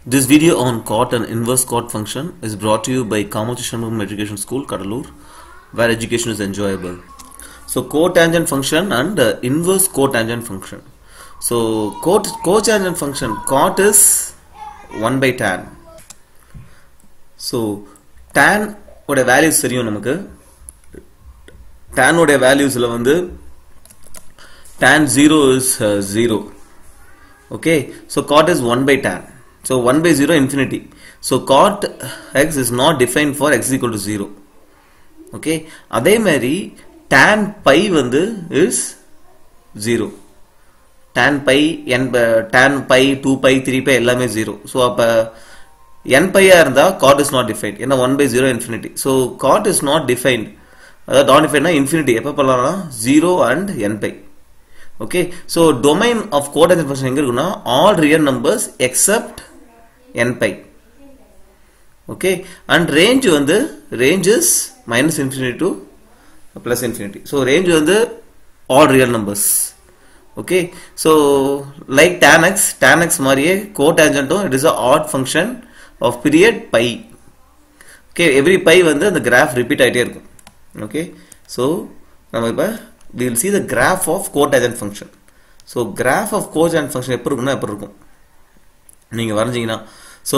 This video on cot and inverse cot function is brought to you by Kamachi Shanmugam Education School, Kadalur, where education is enjoyable. So cotangent function and uh, inverse cotangent function. So cot cotangent function cot is 1 by tan. So tan ஓட values தெரியும் நமக்கு tan உடைய வேல்யூஸ்ல வந்து tan 0 is uh, 0 okay so cot is 1 by tan so 1 by 0 infinity so cot x is not defined for x equal to 0 okay அதே மாதிரி tan pi வந்து is 0 tan pi n tan pi 2 pi 3 pi எல்லாமே 0 so அப்ப n pi ஆ இருந்தா cot is not defined ஏன்னா 1 by 0 infinity so cot is not defined அதாவது not defined infinity எப்ப பண்ணலாம்னா 0 and n pi okay so domain of cotangent function எங்க இருக்குன்னா all real numbers except n pi okay and range வந்து range is minus infinity to plus infinity so range வந்து all real numbers okay so like tan x tan x மாதிரியே cotangent it is a odd function of period pi okay every pi வந்து அந்த graph repeat ஆயிட்டே இருக்கும் okay so நம்ம இப்ப we will see the graph of cotangent function so graph of cotangent function எப்படி இருக்கும்னா எப்படி இருக்கும் நீங்க வரைஞ்சீங்கன்னா ஸோ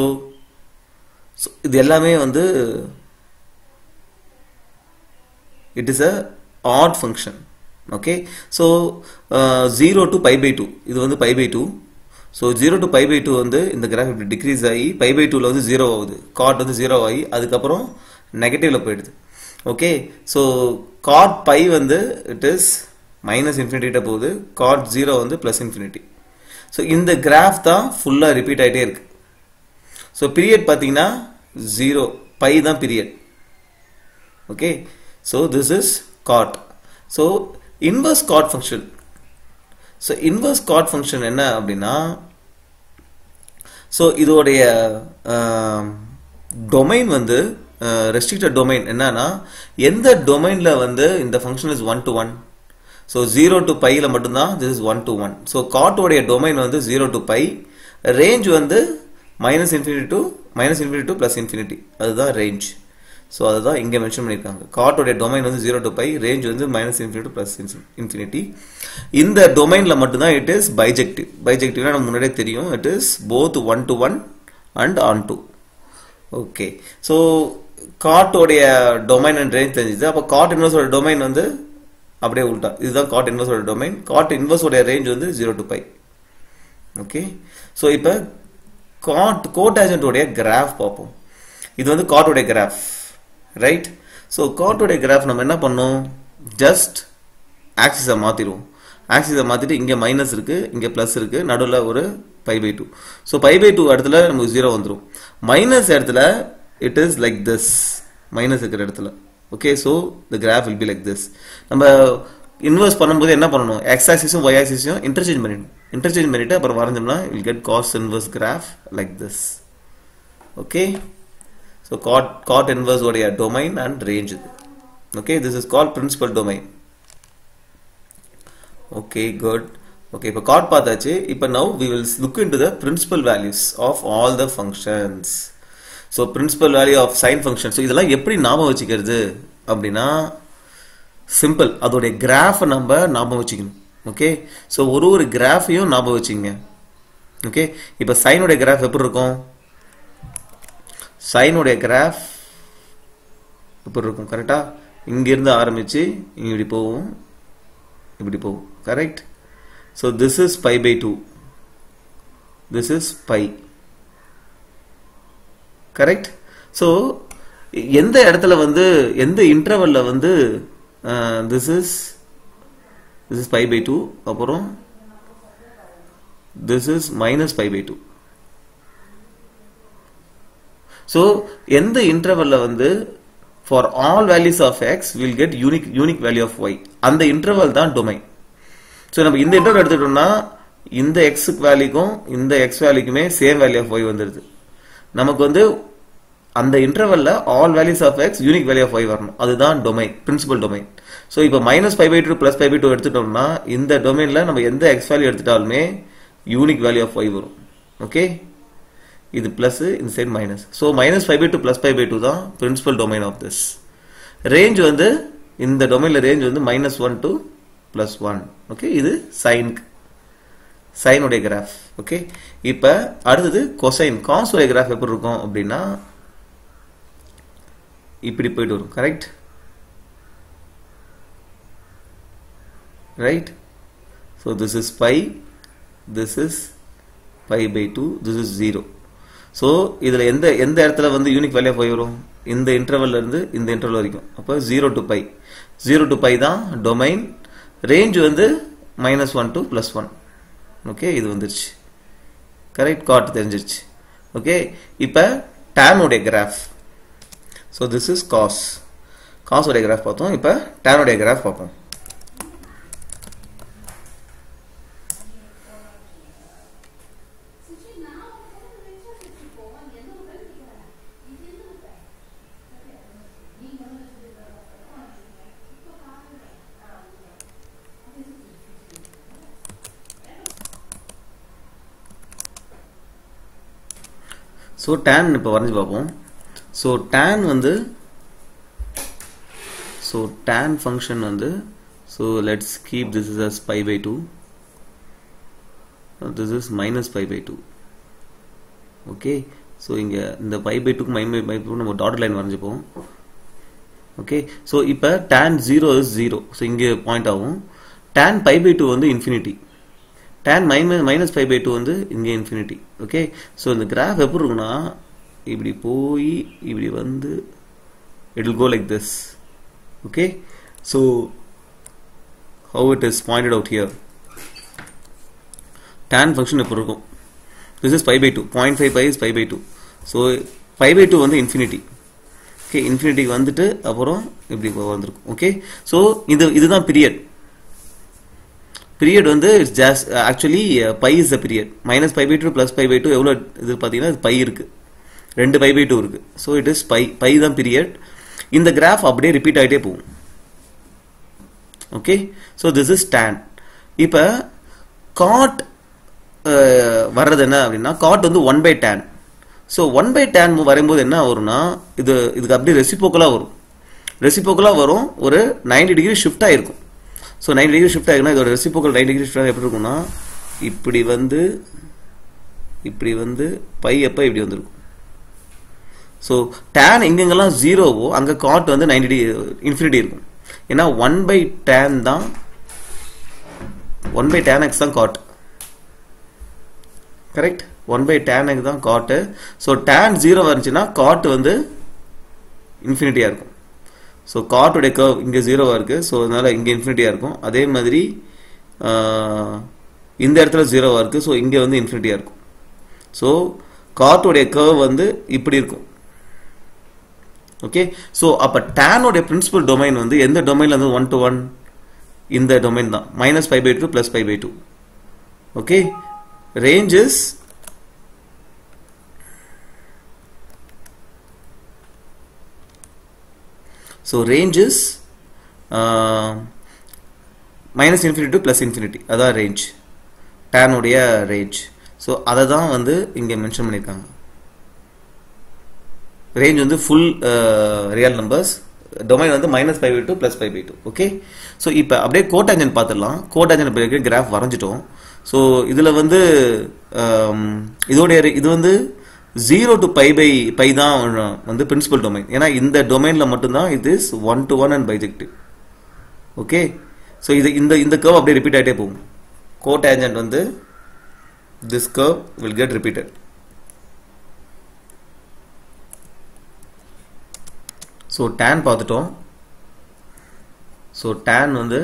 இது எல்லாமே வந்து it is a odd function okay so zero to pi by two இது வந்து pi by two so zero to pi by two வந்து இந்த கிராஃப் இப்படி டிக்ரீஸ் ஆகி பை பை டூவில் வந்து ஜீரோ ஆகுது காட் வந்து ஜீரோ ஆகி அதுக்கப்புறம் நெகட்டிவ்ல போயிடுது ஓகே ஸோ காட் பை வந்து இட் இஸ் மைனஸ் இன்ஃபினிட்டிட்ட போகுது காட் ஜீரோ வந்து ப்ளஸ் இன்ஃபினிட்டி ஸோ இந்த கிராஃப் தான் ஃபுல்லாக ரிப்பீட் ஆகிட்டே இருக்கு ஸோ பீரியட் பார்த்தீங்கன்னா ஜீரோ பை தான் period okay so this is cot so inverse cot function so inverse cot function என்ன அப்படின்னா ஸோ இதோடைய டொமைன் வந்து ரெஸ்ட்ரிக்டட் டொமைன் என்னன்னா எந்த டொமைனில் வந்து இந்த function is one to one so zero to பையில் மட்டும்தான் this is one to one so காட்டோடைய டொமைன் வந்து ஜீரோ டு பை ரேஞ்ச் வந்து minus infinity to minus infinity to plus infinity அதுதான் ரேஞ்ச் ஸோ அதுதான் இங்கே மென்ஷன் பண்ணியிருக்காங்க காட்டோடைய டொமைன் வந்து ஜீரோ டு பை ரேஞ்ச் வந்து மைனஸ் இன்ஃபினிட்டி ப்ளஸ் இன்ஃபினிட்டி இந்த டொமைனில் மட்டும்தான் இட் இஸ் பைஜெக்டிவ் பைஜெக்டிவ்னா நம்ம முன்னாடியே தெரியும் it is both one to one and onto okay so காட்டோடைய டொமைன் அண்ட் ரேஞ்ச் தெரிஞ்சுது அப்போ காட் இன்வர்ஸோட டொமைன் வந்து அப்படியே உல்டா இதுதான் காட் இன்வர்ஸோட டொமைன் காட் இன்வர்ஸோட ரேஞ்ச் வந்து zero to pi okay so இப்போ காட் கோட்டாஜென்டோடைய கிராஃப் பார்ப்போம் இது வந்து காட்டோடைய கிராஃப் ரைட் ஸோ காட்டோடைய கிராஃப் நம்ம என்ன பண்ணோம் ஜஸ்ட் ஆக்சிஸை மாற்றிடுவோம் ஆக்சிஸை மாற்றிட்டு இங்கே மைனஸ் இருக்குது இங்கே ப்ளஸ் இருக்குது நடுவில் ஒரு pi by two so pi by two இடத்துல நமக்கு ஜீரோ வந்துடும் மைனஸ் இடத்துல it is like this minus இருக்கிற இடத்துல okay so the graph will be like this நம்ம இன்வெஸ்ட் பண்ணும்போது என்ன பண்ணணும் எக்ஸ் ஆக்சிஸும் ஒய் ஆக்சிஸும் இன்டர்சேஞ்ச் பண்ணிடணும் இன்டர்சேஞ்ச் பண்ணிட்டு அப்புறம் வரைஞ்சோம்னா will get cos inverse graph like this okay so cot cot inverse உடைய டொமைன் அண்ட் ரேஞ்ச் இது okay this is call principal domain okay good okay இப்போ காட் பார்த்தாச்சு இப்போ now we will look into the principal values of all the functions so principal value of sine function so இதெல்லாம் எப்படி ஞாபகம் வச்சுக்கிறது அப்படின்னா simple அதோடைய கிராஃபை நம்ம ஞாபகம் வச்சுக்கணும் ஓகே ஸோ ஒரு ஒரு கிராஃபையும் ஞாபகம் வச்சுங்க ஓகே இப்போ சைனுடைய கிராஃப் எப்படி இருக்கும் சைனுடைய கிராஃப் எப்படி இருக்கும் கரெக்டா இங்கிருந்து ஆரம்பிச்சு இங்க இப்படி போகும் இப்படி போகும் correct so this is pi by two this is pi correct so எந்த இடத்துல வந்து எந்த இன்டர்வல்ல வந்து this is this is pi by two அப்புறம் this is minus pi by two so எந்த இன்டர்வல்ல வந்து for all values of x will get unique unique value of y அந்த இன்டர்வல் தான் டொமைன் ஸோ நம்ம இந்த இன்டர்வல் எடுத்துட்டோம்னா இந்த எக்ஸ் வேல்யூக்கும் இந்த எக்ஸ் வேல்யூக்குமே சேம் வேல்யூ ஆஃப் ஒய் வந்துடுது நமக்கு வந்து அந்த இன்டர்வல்ல all values of x unique value of y வரணும் அதுதான் டொமைன் பிரின்சிபல் டொமைன் ஸோ இப்போ minus five by two plus five by two எடுத்துட்டோம்னா இந்த டொமைன்ல நம்ம எந்த எக்ஸ் வேல்யூ எடுத்துட்டாலுமே யூனிக் வேல்யூ ஆஃப் ஒய் வரும் ஓகே இது பிளஸ் இந்த side minus so minus five by two plus five by two தான் principal domain of this range வந்து இந்த டொமைன்ல ரேஞ்ச் வந்து minus one to plus one okay இது சைனுக்கு சைனுடைய கிராஃப் ஓகே இப்போ அடுத்தது கொசைன் காசுடைய கிராஃப் எப்படி இருக்கும் அப்படின்னா இப்படி போயிட்டு வரும் correct right so this is pi this is pi by two this is zero so இதில் எந்த எந்த இடத்துல வந்து யூனிக் வேல்யூ போய் வரும் இந்த இன்டர்வல்ல இருந்து இந்த இன்டர்வல் வரைக்கும் அப்போ zero to pi zero to pi தான் டொமைன் ரேஞ்ச் வந்து minus one to plus one okay இது வந்துருச்சு கரெக்ட் காட் தெரிஞ்சிருச்சு ஓகே இப்போ டேனுடைய graph so this is cos காஸோடைய கிராஃப் பார்த்தோம் இப்போ டேனுடைய கிராஃப் பார்ப்போம் ஸோ டேன் இப்போ வரைஞ்சி பார்ப்போம் ஸோ டேன் வந்து ஸோ டேன் ஃபங்க்ஷன் வந்து so let's keep this is as pi by two this is minus pi by two okay so இங்கே இந்த பை பை டூக்கு மை பை டூ நம்ம டாட் லைன் வரைஞ்சிப்போம் ஓகே ஸோ இப்போ tan zero is zero so இங்கே point ஆகும் tan pi by two வந்து infinity tan minus minus five by two வந்து இங்கே இன்ஃபினிட்டி ஓகே ஸோ இந்த கிராஃப் எப்படி இருக்குன்னா இப்படி போய் இப்படி வந்து it will go like this okay so how it is pointed out here tan function எப்படி இருக்கும் this is five by two point five by is five by two so five by two வந்து infinity okay இன்ஃபினிட்டிக்கு வந்துட்டு அப்புறம் இப்படி வந்திருக்கும் okay so இது இதுதான் பீரியட் பீரியட் வந்து it's just actually pi is the period minus pi by two plus pi by two எவ்வளோ இது பார்த்தீங்கன்னா பை இருக்கு ரெண்டு பை பை டூ இருக்கு so it is pi pi தான் பீரியட் இந்த கிராஃப் அப்படியே ரிப்பீட் ஆகிட்டே போகும் okay so this is tan இப்போ காட் வர்றது என்ன அப்படின்னா காட் வந்து one by tan so one by tan வரும்போது என்ன வரும்னா இது இதுக்கு அப்படியே ரெசிபோக்கலாக வரும் ரெசிபோக்கலாக வரும் ஒரு நைன்டி டிகிரி ஷிஃப்ட் ஆகிருக்கும் ஸோ நைன் டிகிரி ஷிஃப்ட் ஆகிருக்குன்னா இதோட ரெசிபோக்கல் நைன் டிகிரி ஷிஃப்ட் எப்படி இருக்கும்னா இப்படி வந்து இப்படி வந்து பை எப்போ இப்படி வந்திருக்கும் ஸோ டேன் எங்கெங்கெல்லாம் ஜீரோவோ அங்கே காட் வந்து நைன்டி டிகிரி இன்ஃபினிட்டி இருக்கும் ஏன்னா ஒன் பை டேன் தான் ஒன் பை டேன் எக்ஸ் தான் cot correct one by tan x தான் காட்டு ஸோ டேன் ஜீரோ வந்துச்சுன்னா காட் வந்து இன்ஃபினிட்டியாக இருக்கும் ஸோ காட்டுடைய கர்வ் இங்கே ஜீரோவாக இருக்குது ஸோ அதனால் இங்கே இன்ஃபினிட்டியாக இருக்கும் அதே மாதிரி இந்த இடத்துல ஜீரோவாக இருக்குது ஸோ இங்கே வந்து இன்ஃபினிட்டியாக இருக்கும் ஸோ காட்டுடைய கர்வ் வந்து இப்படி இருக்கும் ஓகே ஸோ அப்போ டேனுடைய பிரின்சிபல் டொமைன் வந்து எந்த டொமைனில் வந்து ஒன் டு ஒன் இந்த டொமைன் தான் minus five by two plus five by two okay ranges so range is minus infinity to plus infinity அதான் ரேஞ்ச் டேனுடைய ரேஞ்ச் ஸோ அதை தான் வந்து இங்கே மென்ஷன் பண்ணியிருக்காங்க ரேஞ்ச் வந்து ஃபுல் ரியல் நம்பர்ஸ் டொமைன் வந்து minus five by two plus five by two okay so இப்போ அப்படியே கோட்டாஞ்சன் பார்த்துடலாம் கோட்டாஞ்சன் பிறகு கிராஃப் வரைஞ்சிட்டோம் ஸோ இதில் வந்து இதோடைய இது வந்து zero to pi pi pi தான் வந்து பிரின்சிபல் டொமைன் ஏன்னா இந்த டொமைனில் மட்டும்தான் இது is one to one and bijective okay so இது இந்த இந்த கர்வ் அப்படியே ரிப்பீட் ஆகிட்டே போகும் கோ டேஞ்சன்ட் வந்து this curve will get repeated so tan பார்த்துட்டோம் ஸோ டேன் வந்து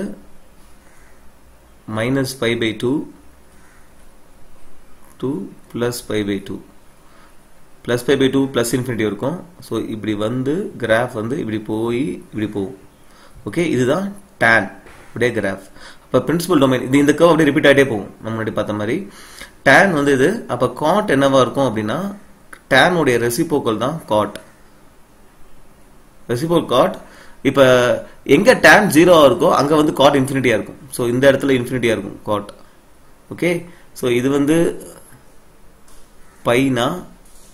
minus five by two two plus five by two plus five by two plus infinity இருக்கும் ஸோ இப்படி வந்து கிராஃப் வந்து இப்படி போய் இப்படி போகும் ஓகே இதுதான் டேன் அப்படியே கிராஃப் அப்போ பிரின்சிபல் டொமைன் இது இந்த கர்வ் அப்படியே ரிப்பீட் ஆகிட்டே போகும் நம்ம முன்னாடி பார்த்த மாதிரி டேன் வந்து இது அப்போ காட் என்னவா இருக்கும் அப்படின்னா டேனுடைய ரெசிபோக்கல் தான் காட் ரெசிபோல் காட் இப்போ எங்கே டேன் ஜீரோவாக இருக்கோ அங்கே வந்து காட் இன்ஃபினிட்டியாக இருக்கும் ஸோ இந்த இடத்துல இன்ஃபினிட்டியாக இருக்கும் காட் ஓகே ஸோ இது வந்து பைனா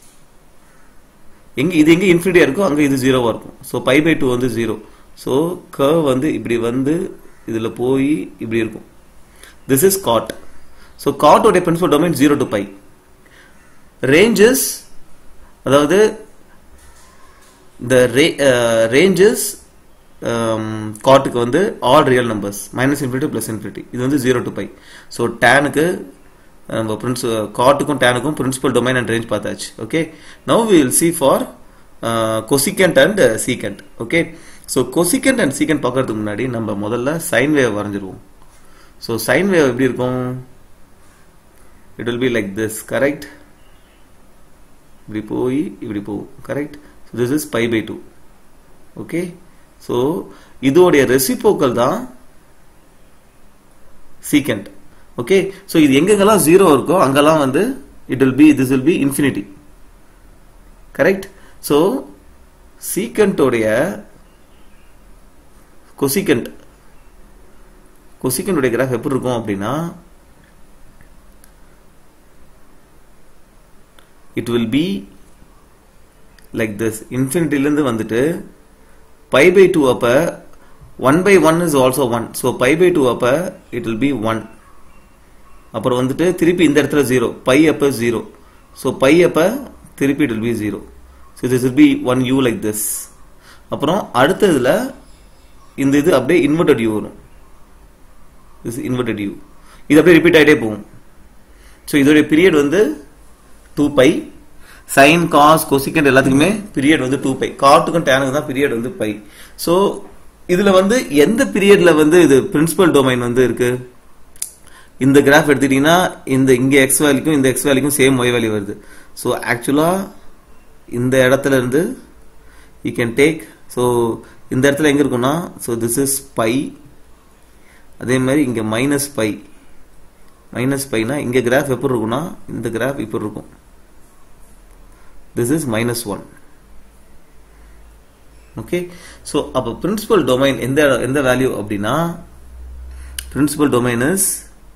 எங்க இது எங்க இன்ஃபினிட்டியா இருக்கோ அங்க இது ஜீரோவா இருக்கும் ஸோ பை பை டூ வந்து ஜீரோ ஸோ கர்வ் வந்து இப்படி வந்து இதுல போய் இப்படி இருக்கும் திஸ் இஸ் காட் ஸோ காட்டோடைய principal domain zero to pi ranges அதாவது the ra- uh, ranges காட்டுக்கு வந்து all real numbers minus infinity plus infinity இது வந்து ஜீரோ டு பை ஸோ டேனுக்கு நம்ம பிரின்ஸ் காட்டுக்கும் டேனுக்கும் பிரின்சிபல் டொமைன் அண்ட் ரேஞ்ச் பார்த்தாச்சு okay now we will see for cosecant and secant okay so cosecant and secant பார்க்கறதுக்கு முன்னாடி நம்ம முதல்ல சைன் வேவ் வரைஞ்சிருவோம் ஸோ சைன் வேவ் எப்படி இருக்கும் it will be like this correct இப்படி போய் இப்படி போகும் correct so this is pi by two okay so இதோடைய ரெசிபோக்கல் தான் சீக்கண்ட் ஓகே ஸோ இது எங்கெங்கெல்லாம் ஜீரோ இருக்கோ அங்கெல்லாம் வந்து it will be this will be infinity correct so சீக்கண்டோடைய கொசிகண்ட் கொசிகண்டுடைய கிராஃப் எப்படி இருக்கும் அப்படின்னா it will be like this இன்ஃபினிட்டிலேருந்து வந்துட்டு பை பை டூ அப்போ one by one is also one so pi by two அப்போ இட் வில் பி ஒன் அப்புறம் வந்துட்டு திருப்பி இந்த இடத்துல ஜீரோ பை அப்போ ஜீரோ ஸோ பை அப்போ திருப்பி it will be zero so this will be one U like this அப்புறம் அடுத்ததுல இந்த இது அப்படியே இன்வெர்டட் யூ வரும் திஸ் இன்வெர்டட் யூ இது அப்படியே ரிப்பீட் ஆகிட்டே போகும் ஸோ இதோடைய பீரியட் வந்து two pi sine cos cosecant எல்லாத்துக்குமே பீரியட் வந்து டூ பை காட்டுக்கும் டேனுக்கு தான் பீரியட் வந்து பை ஸோ இதுல வந்து எந்த பீரியட்ல வந்து இது பிரின்சிபல் டொமைன் வந்து இருக்கு இந்த கிராஃப் எடுத்துட்டீங்கன்னா இந்த இங்க எக்ஸ் வேல்யூக்கும் இந்த எக்ஸ் வேல்யூக்கும் சேம் ஒய் வேல்யூ வருது ஸோ ஆக்சுவலா இந்த இடத்துல இருந்து யூ கேன் டேக் ஸோ இந்த இடத்துல எங்க இருக்கும்னா ஸோ திஸ் இஸ் பை அதே மாதிரி இங்க மைனஸ் பை மைனஸ் பைனா இங்க கிராஃப் எப்படி இருக்கும்னா இந்த கிராஃப் இப்படி இருக்கும் this is minus 1 okay so அப்போ பிரின்சிபல் டொமைன் எந்த எந்த வேல்யூ அப்படின்னா பிரின்சிபல் டொமைன் இஸ்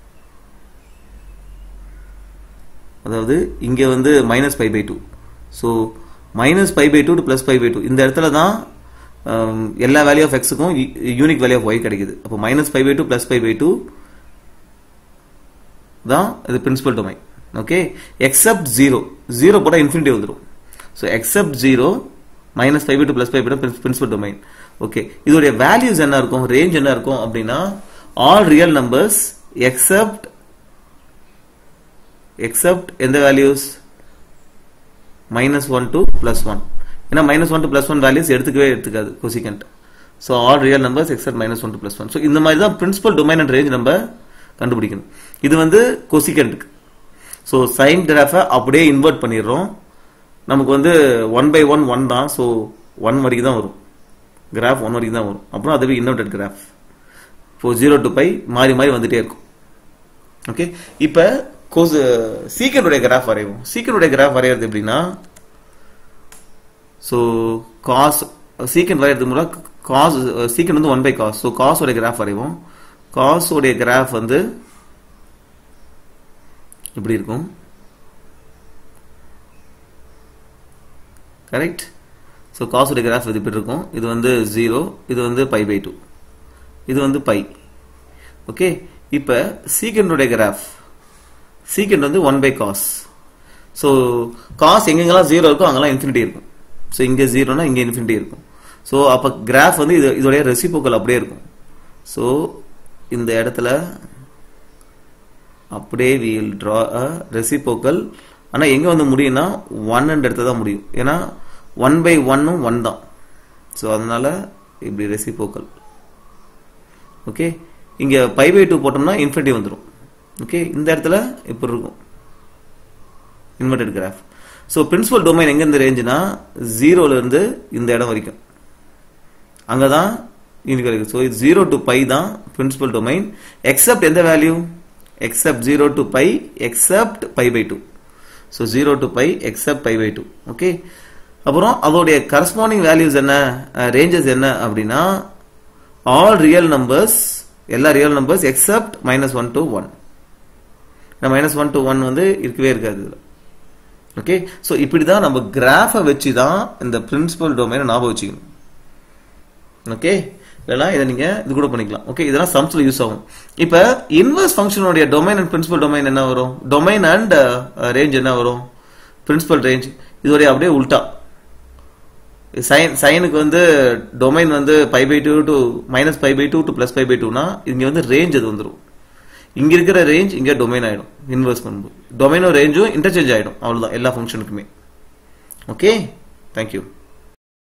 அதாவது இங்கே வந்து minus pi by two so minus pi by two to plus pi by two இந்த இடத்துல தான் எல்லா வேல்யூ ஆஃப் எக்ஸுக்கும் யூனிக் வேல்யூ ஆஃப் ஒய் கிடைக்குது அப்போ minus pi by two plus pi by two தான் இது principal domain okay except zero zero போட்டால் இன்ஃபினிட்டி வந்துடும் so except zero minus five two plus five principal domain okay இதோடைய values என்ன இருக்கும் range என்ன இருக்கும் அப்படின்னா all real numbers except except எந்த values minus one to plus one ஏன்னா minus one to plus one values எடுத்துக்கவே எடுத்துக்காது cosecant so all real numbers except minus one to plus one so இந்த மாதிரி தான் பிரின்சிபல் டொமைன் அண்ட் ரேஞ்ச் நம்ம கண்டுபிடிக்கணும் இது வந்து கொசிகண்ட்டுக்கு ஸோ சைன் கிராஃபை அப்படியே இன்வெர்ட் பண்ணிடுறோம் நமக்கு வந்து ஒன் பை ஒன் ஒன் தான் ஸோ ஒன் வரைக்கும் தான் வரும் கிராஃப் ஒன் வரைக்கும் தான் வரும் அப்புறம் அதுவே இன்னோட்டட் கிராஃப் இப்போ ஜீரோ டு பை மாறி மாறி வந்துட்டே இருக்கும் ஓகே இப்போ கோஸ் சீக்கனுடைய கிராஃப் வரைவோம் சீக்கனுடைய கிராஃப் வரைகிறது எப்படின்னா ஸோ காஸ் சீக்கன் வரைகிறது மூலம் காஸ் சீக்கன் வந்து ஒன் பை காஸ் ஸோ காஸோடைய கிராஃப் வரைவோம் காஸோடைய கிராஃப் வந்து இப்படி இருக்கும் கரெக்ட் ஸோ காசுடைய கிராஃப் இது இப்படி இருக்கும் இது வந்து ஜீரோ இது வந்து பை பை டூ இது வந்து பை ஓகே இப்போ சீக்கண்டுடைய கிராஃப் சீக்கண்ட் வந்து one by cos so cos எங்கெங்கெல்லாம் ஜீரோ இருக்கோ அங்கெல்லாம் இன்ஃபினிட்டி இருக்கும் ஸோ இங்கே ஜீரோனா இங்கே இன்ஃபினிட்டி இருக்கும் ஸோ அப்போ கிராஃப் வந்து இது இதோடைய ரெசிபோக்கல் அப்படியே இருக்கும் ஸோ இந்த இடத்துல அப்படியே வில் ட்ரா அ ரெசிபோக்கல் ஆனால் எங்கே வந்து முடியும்னா ஒன் இடத்துல தான் முடியும் ஏன்னா ஒன் பை ஒன்னும் ஒன் தான் ஸோ அதனால இப்படி ரெசிபோக்கல் ஓகே இங்கே பை பை டூ போட்டோம்னா இன்ஃபினிட்டி வந்துடும் ஓகே இந்த இடத்துல இப்படி இருக்கும் inverted graph so principal domain எங்கேருந்து ரேஞ்சுனா ஜீரோலேருந்து இந்த இடம் வரைக்கும் அங்கே தான் யூனிக் வரைக்கும் ஸோ இது ஜீரோ டு பை தான் பிரின்சிபல் டொமைன் எக்ஸப்ட் எந்த value except 0 to pi except pi by 2 so 0 to pi except pi by 2 okay அப்புறம் அதோடைய கரஸ்பாண்டிங் வேல்யூஸ் என்ன ரேஞ்சஸ் என்ன அப்படின்னா ஆல் ரியல் நம்பர்ஸ் எல்லா real numbers except minus one to one minus one to one வந்து இருக்கவே இருக்காது இதில் ஓகே ஸோ இப்படி தான் நம்ம கிராஃபை வச்சு தான் இந்த பிரின்சிபல் டொமைனை ஞாபகம் வச்சுக்கணும் ஓகே இதெல்லாம் இதை நீங்க இது கூட பண்ணிக்கலாம் ஓகே இதெல்லாம் சம்ஸ்ல யூஸ் ஆகும் இப்ப இன்வர்ஸ் ஃபங்க்ஷனுடைய டொமைன் அண்ட் பிரின்சிபல் டொமைன் என்ன வரும் டொமைன் அண்ட் ரேஞ்ச் என்ன வரும் பிரின்சிபல் ரேஞ்ச் இதோடைய அப்படியே உல்டா சைன் சைனுக்கு வந்து டொமைன் வந்து pi by two to minus pi by two to plus pi by டூனா இங்க வந்து ரேஞ்ச் அது வந்துடும் இங்க இருக்கிற ரேஞ்ச் இங்க டொமைன் ஆயிடும் இன்வர்ஸ் பண்ணும்போது டொமைனும் ரேஞ்சும் இன்டர்சேஞ்ச் ஆயிடும் அவ்வளவுதான் எல்லா ஃபங்க்ஷனுக்குமே ஓகே தேங்க்யூ